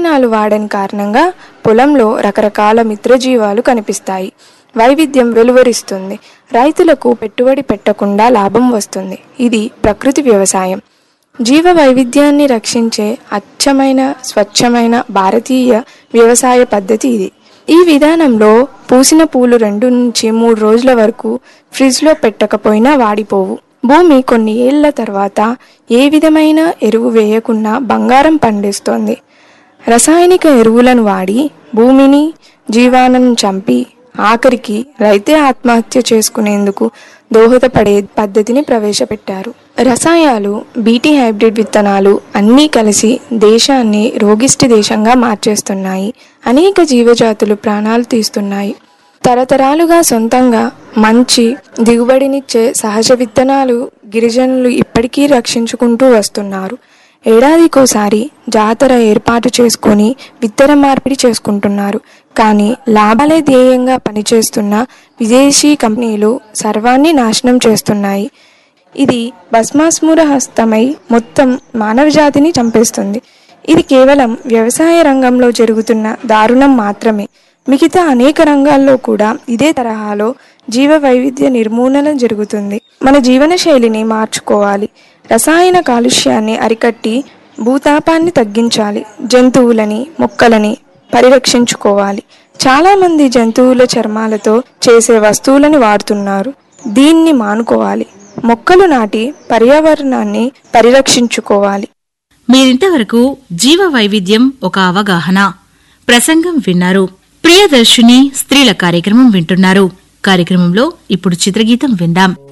రసాయనాలు వాడని కారణంగా పొలంలో రకరకాల మిత్రజీవాలు కనిపిస్తాయి వైవిధ్యం వెలువరిస్తుంది రైతులకు పెట్టుబడి పెట్టకుండా లాభం వస్తుంది ఇది ప్రకృతి వ్యవసాయం జీవ వైవిధ్యాన్ని రక్షించే అచ్చమైన స్వచ్ఛమైన భారతీయ వ్యవసాయ పద్ధతి ఇది ఈ విధానంలో పూసిన పూలు రెండు నుంచి మూడు రోజుల వరకు ఫ్రిడ్జ్లో పెట్టకపోయినా వాడిపోవు భూమి కొన్ని ఏళ్ల తర్వాత ఏ విధమైన ఎరువు వేయకుండా బంగారం పండిస్తోంది రసాయనిక ఎరువులను వాడి భూమిని జీవాలను చంపి ఆఖరికి రైతే ఆత్మహత్య చేసుకునేందుకు దోహదపడే పద్ధతిని ప్రవేశపెట్టారు రసాయాలు బీటీ హైబ్రిడ్ విత్తనాలు అన్నీ కలిసి దేశాన్ని రోగిష్టి దేశంగా మార్చేస్తున్నాయి అనేక జీవజాతులు ప్రాణాలు తీస్తున్నాయి తరతరాలుగా సొంతంగా మంచి దిగుబడినిచ్చే సహజ విత్తనాలు గిరిజనులు ఇప్పటికీ రక్షించుకుంటూ వస్తున్నారు ఏడాదికోసారి జాతర ఏర్పాటు చేసుకొని విత్తన మార్పిడి చేసుకుంటున్నారు కానీ లాభాలే ధ్యేయంగా పనిచేస్తున్న విదేశీ కంపెనీలు సర్వాన్ని నాశనం చేస్తున్నాయి ఇది భస్మాస్ముర హస్తమై మొత్తం మానవ జాతిని చంపేస్తుంది ఇది కేవలం వ్యవసాయ రంగంలో జరుగుతున్న దారుణం మాత్రమే మిగతా అనేక రంగాల్లో కూడా ఇదే తరహాలో జీవ వైవిధ్య నిర్మూలన జరుగుతుంది మన జీవన శైలిని మార్చుకోవాలి రసాయన కాలుష్యాన్ని అరికట్టి భూతాపాన్ని తగ్గించాలి జంతువులని మొక్కలని పరిరక్షించుకోవాలి చాలామంది జంతువుల చర్మాలతో చేసే వస్తువులను వాడుతున్నారు దీన్ని మానుకోవాలి మొక్కలు నాటి పర్యావరణాన్ని పరిరక్షించుకోవాలి మీరింతవరకు జీవ వైవిధ్యం ఒక అవగాహన ప్రసంగం విన్నారు ప్రియదర్శిని స్త్రీల కార్యక్రమం వింటున్నారు కార్యక్రమంలో ఇప్పుడు చిత్రగీతం విందాం